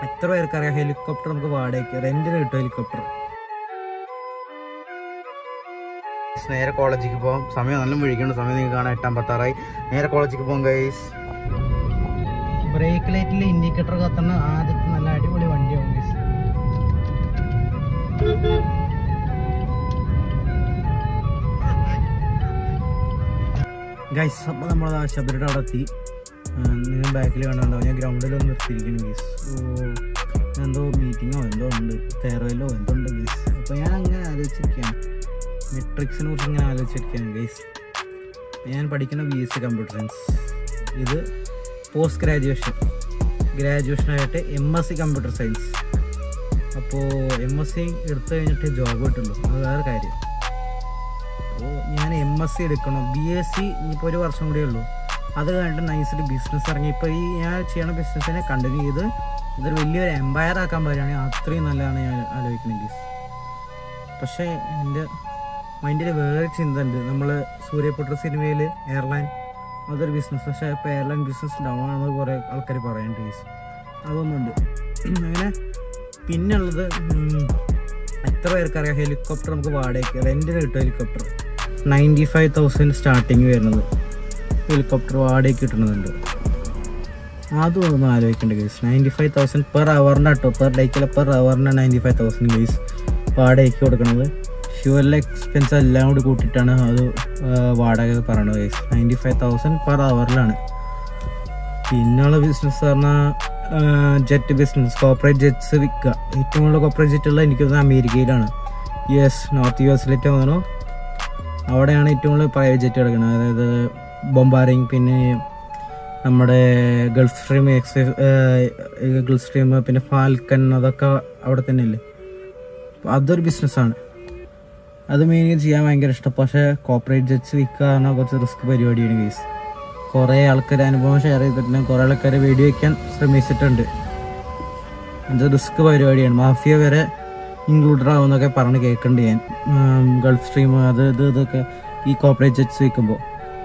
എത്ര പേർക്കറിയാം ഹെലികോപ്റ്റർ നമുക്ക് വാടകയ്ക്ക് റെന്റിന് കിട്ടും ഹെലികോപ്റ്റർ നേരെ കോളേജിലേക്ക് പോകാം സമയം നല്ല വിഴിക്കേണ്ട സമയം നിങ്ങൾക്ക് കാണാൻ എട്ടാം പത്താറായി നേരെ കോളേജിലേക്ക് പോകാം ഗൈസ് ബ്രേക്ക് ലൈറ്റിൽ ഇൻഡിക്കേറ്റർ കത്തുന്ന ആദ്യത്തെ നല്ല അടിപൊളി വണ്ടിയാണ് ഗൈസ് ഗൈസ് അപ്പോൾ നമ്മൾ ആ ശബരിയുടെ അവിടെ എത്തി നിങ്ങൾ ബാക്കിൽ കണ്ടുണ്ടോ ഞാൻ ഗ്രൗണ്ടിൽ ഒന്ന് നിർത്തിയിരിക്കുന്നു ഗൈസ് ഓ എന്തോ മീറ്റിങ്ങോ എന്തോ ഉണ്ട് ഫെയർവെല്ലോ എന്തോ ഉണ്ട് ഗൈസ് അപ്പോൾ ഞാൻ അങ്ങനെ ആലോചിച്ചിരിക്കുകയാണ് മെട്രിക്സിനെ കുറിച്ച് ഇങ്ങനെ ആലോചിച്ചിരിക്കുകയാണ് ഗൈസ് ഞാൻ പഠിക്കുന്ന B S C computer science ഇത് പോസ്റ്റ് ഗ്രാജുവേഷൻ ഗ്രാജുവേഷനായിട്ട് M S C computer science അപ്പോൾ എം എസ് സി എടുത്തു കഴിഞ്ഞിട്ട് ജോബ് കിട്ടുള്ളൂ അത് വേറെ കാര്യം അപ്പോൾ ഞാൻ എം എസ് സി എടുക്കണം ബി എസ് സി ഇനിയിപ്പോൾ ഒരു വർഷം കൂടിയേ ഉള്ളൂ അത് കഴിഞ്ഞിട്ട് നൈസിൽ ബിസിനസ് ഇറങ്ങി ഇപ്പോൾ ഈ ഞാൻ ചെയ്യണ ബിസിനസ്സിനെ കണ്ടിന്യൂ ചെയ്ത് ഇതൊരു വലിയൊരു എംപയർ ആക്കാൻ പറ്റുകയാണെങ്കിൽ അത്രയും നല്ലതാണ് ഞാൻ ആലോചിക്കുന്നത് ഗീസ് പക്ഷേ എൻ്റെ മൈൻഡിൽ വേറെ ചിന്ത ഉണ്ട് നമ്മൾ സൂര്യപുത്ര സിനിമയിൽ എയർലൈൻ അതൊരു ബിസിനസ് പക്ഷേ ഇപ്പോൾ എയർലൈൻ ബിസിനസ് ഡൗൺ ആണെന്ന് കുറേ ആൾക്കാർ പറയുന്നുണ്ട് ഗീസ് അതൊന്നുണ്ട് അങ്ങനെ പിന്നുള്ളത് ഉം, എത്ര പേർക്കറിയാം ഹെലികോപ്റ്റർ നമുക്ക് വാടകയ്ക്ക് റെൻറ്റിന് കിട്ടും helicopter ninety five thousand starting വരുന്നത് ഹെലികോപ്റ്റർ വാടകയ്ക്ക് കിട്ടുന്നുണ്ട് അതും ഒന്ന് ആലോചിക്കേണ്ട case ninety five thousand per അവറിന് കേട്ടോ പെർ ഡേക്കിൽ പെർ അവറിന് നയൻറ്റി ഫൈവ് തൗസൻഡ് കേസ് വാടകയ്ക്ക് കൊടുക്കുന്നത് ഫ്യൂവലിലെ എക്സ്പെൻസ് എല്ലാം കൂടി കൂട്ടിയിട്ടാണ് അത് ആ, വാടക പറയണത് case ninety five thousand per അവറിലാണ് പിന്നെയുള്ള ബിസിനസ് പറഞ്ഞാൽ ജെറ്റ് ബിസിനസ് കോപ്പറേറ്റ് ജെറ്റ്സ് വിൽക്കുക ഏറ്റവും കൂടുതൽ കോപ്പറേറ്റ് ജെറ്റ് ഉള്ളത് എനിക്ക് തോന്നുന്നത് അമേരിക്കയിലാണ് യു എസ് നോർത്ത് യു എസിലേക്ക് തോന്നുന്നു അവിടെയാണ് ഏറ്റവും കൂടുതൽ പ്രൈവറ്റ് ജെറ്റ് കിടക്കുന്നത് അതായത് ബൊംബാറിങ് പിന്നെ നമ്മുടെ Gulfstream X Gulfstream പിന്നെ ഫാൽക്കൺ അതൊക്കെ അവിടെ തന്നെയല്ലേ അപ്പോൾ അതൊരു ബിസിനസ്സാണ് അത് മെയിൻ ചെയ്യാൻ ഭയങ്കര ഇഷ്ടം പക്ഷേ കോപ്പറേറ്റ് ജെറ്റ്സ് വിൽക്കുക പറഞ്ഞാൽ കുറച്ച് റിസ്ക് പരിപാടിയാണ് കേസ് കുറേ ആൾക്കാർ അനുഭവം ഷെയർ ചെയ്തിട്ടുണ്ട് കുറേ ആൾക്കാർ വീഡിയോ വയ്ക്കാൻ ശ്രമിച്ചിട്ടുണ്ട് ഇത് റിസ്ക് പരിപാടിയാണ് മാഫിയ വരെ ഇൻക്ലൂഡഡ് ആവുമെന്നൊക്കെ പറഞ്ഞ് കേൾക്കുന്നുണ്ട് ഞാൻ ഉം, ഗൾഫ് സ്ട്രീം അത് ഇത് ഇതൊക്കെ ഈ കോപ്പറേറ്റ് ജെറ്റ്സ് വിൽക്കുമ്പോൾ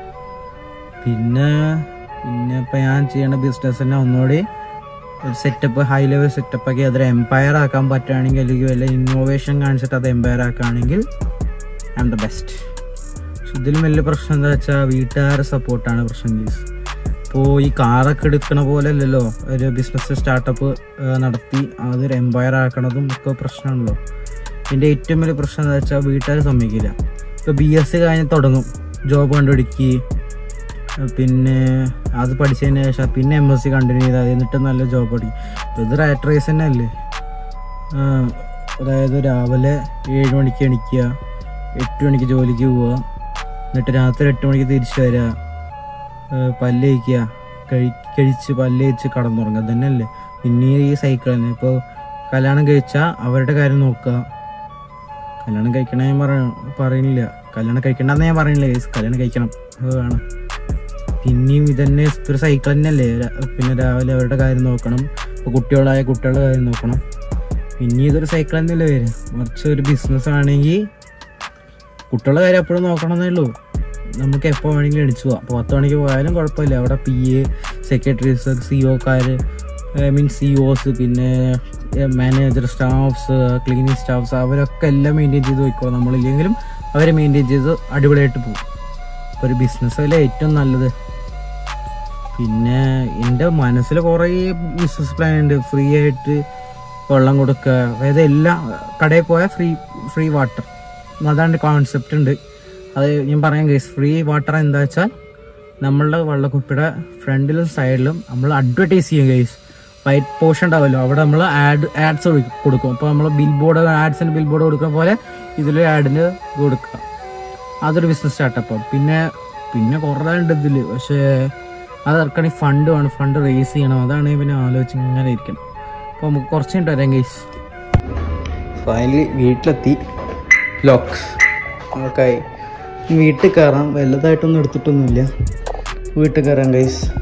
പിന്നെ പിന്നെ ഇപ്പം ഞാൻ ചെയ്യേണ്ട ബിസിനസ് തന്നെ ഒന്നുകൂടി ഒരു സെറ്റപ്പ് ഹൈ ലെവൽ സെറ്റപ്പ് ആക്കി അതൊരു എംപയർ ആക്കാൻ പറ്റുകയാണെങ്കിൽ അല്ലെങ്കിൽ വല്ല ഇന്നോവേഷൻ കാണിച്ചിട്ട് അത് എംപയർ ആക്കുകയാണെങ്കിൽ ഐ എം ദ ബെസ്റ്റ് പക്ഷെ ഇതിലും വലിയ പ്രശ്നം എന്താ വെച്ചാൽ വീട്ടുകാരുടെ സപ്പോർട്ടാണ് പ്രശ്നം ഗീസ് ഇപ്പോൾ ഈ കാറൊക്കെ എടുക്കണ പോലെ അല്ലല്ലോ ഒരു ബിസിനസ് സ്റ്റാർട്ടപ്പ് നടത്തി അതൊരു എംപയർ ആക്കണതും ഒക്കെ പ്രശ്നമാണല്ലോ ഇതിൻ്റെ ഏറ്റവും വലിയ പ്രശ്നം എന്താ വെച്ചാൽ വീട്ടുകാർ സമ്മതിക്കില്ല ഇപ്പോൾ ബി എസ് സി കഴിഞ്ഞ് തുടങ്ങും ജോബ് കണ്ടുപിടിക്കുക പിന്നെ അത് പഠിച്ചതിന് ശേഷം പിന്നെ എം എസ് സി കണ്ടിന്യൂ ചെയ്താൽ എന്നിട്ട് നല്ല ജോബ് പഠിക്കും ഇപ്പൊ ഇത് റാറ്റ് റേസ് തന്നെ അല്ലേ ആ, അതായത് രാവിലെ ഏഴ് മണിക്ക് എണിക്കുക എട്ട് മണിക്ക് ജോലിക്ക് പോവുക എന്നിട്ട് രാത്രി എട്ട് മണിക്ക് തിരിച്ചു വരിക ആ, പല്ല് തേക്കുക കഴി കഴിച്ച് പല്ല് തേച്ച് കടന്നുറങ്ങുക തന്നെയല്ലേ പിന്നെ ഈ സൈക്കിൾ തന്നെ ഇപ്പോൾ കല്യാണം കഴിച്ചാൽ അവരുടെ കാര്യം നോക്കുക കല്യാണം കഴിക്കണ ഞാൻ പറ പറയുന്നില്ല കല്യാണം കഴിക്കണ്ടെന്ന് ഞാൻ പറയുന്നില്ല guys. കല്യാണം കഴിക്കണം അത് വേണം പിന്നെയും ഇതന്നെ ഒരു സൈക്കിൾ തന്നെയല്ലേ ര- പിന്നെ രാവിലെ അവരുടെ കാര്യം നോക്കണം ഇപ്പോൾ കുട്ടികളായ കുട്ടികളുടെ കാര്യം നോക്കണം പിന്നെ ഇതൊരു സൈക്കിൾ തന്നെയല്ലേ വരും മറിച്ച് ഒരു ബിസിനസ് ആണെങ്കിൽ കുട്ടികളുടെ കാര്യം എപ്പോഴും നോക്കണമെന്നേ ഉള്ളൂ നമുക്ക് എപ്പോൾ വേണമെങ്കിലും എണിച്ചു പോവാം അപ്പോൾ പത്ത് മണിക്ക് പോയാലും കുഴപ്പമില്ല അവിടെ പി എ സെക്രട്ടറീസ് സി ഒക്കാർ മീൻ സി ഒസ് പിന്നെ മാനേജർ സ്റ്റാഫ്സ് ക്ലീനിങ് സ്റ്റാഫ്സ് അവരൊക്കെ എല്ലാം മെയിൻറ്റെയിൻ ചെയ്ത് പോയിക്കോളും നമ്മളില്ലെങ്കിലും അവരെ മെയിൻറ്റെയിൻ ചെയ്ത് അടിപൊളിയായിട്ട് പോകും അപ്പോൾ ഒരു ബിസിനസ്സിലെ ഏറ്റവും നല്ലത് പിന്നെ എൻ്റെ മനസ്സിൽ കുറേ ബിസിനസ് പ്ലാൻ ഉണ്ട് ഫ്രീ ആയിട്ട് വെള്ളം കൊടുക്കുക അതായത് എല്ലാ കടയിൽ പോയാൽ ഫ്രീ ഫ്രീ വാട്ടർ അതാണ്ട് കോൺസെപ്റ്റ് ഉണ്ട് അത് ഞാൻ പറയാം ഗൈസ് ഫ്രീ വാട്ടർ എന്താ വെച്ചാൽ നമ്മളുടെ വെള്ളക്കുപ്പിയുടെ ഫ്രണ്ടിലും സൈഡിലും നമ്മൾ അഡ്വർടൈസ് ചെയ്യും ഗൈസ് വൈറ്റ് പോർഷൻ ഉണ്ടാവുമല്ലോ അവിടെ നമ്മൾ ആഡ് ആഡ്സ് കൊടുക്കും അപ്പോൾ നമ്മൾ ബിൽ ബോർഡ് ആഡ്സിന് ബിൽ ബോർഡ് കൊടുക്കുന്ന പോലെ ഇതിൽ ആഡിന് കൊടുക്കുക അതൊരു ബിസിനസ് സ്റ്റാർട്ടപ്പ് പിന്നെ പിന്നെ കുറേ ഉണ്ട് ഇതിൽ പക്ഷേ അത് ഇറക്കണമെങ്കിൽ ഫണ്ട് വേണം ഫണ്ട് റേസ് ചെയ്യണം അതാണ് പിന്നെ ആലോചിച്ച് ഇങ്ങനെ ഇരിക്കണം അപ്പോൾ നമുക്ക് കുറച്ച് കഴിഞ്ഞിട്ട് വരാം ഗൈസ് ഫൈനലി വീട്ടിലെത്തി ലോക്ക് നമുക്കായി വീട്ടിൽ കയറാം വലുതായിട്ടൊന്നും എടുത്തിട്ടൊന്നുമില്ല വീട്ടിൽ കയറാം ഗൈസ്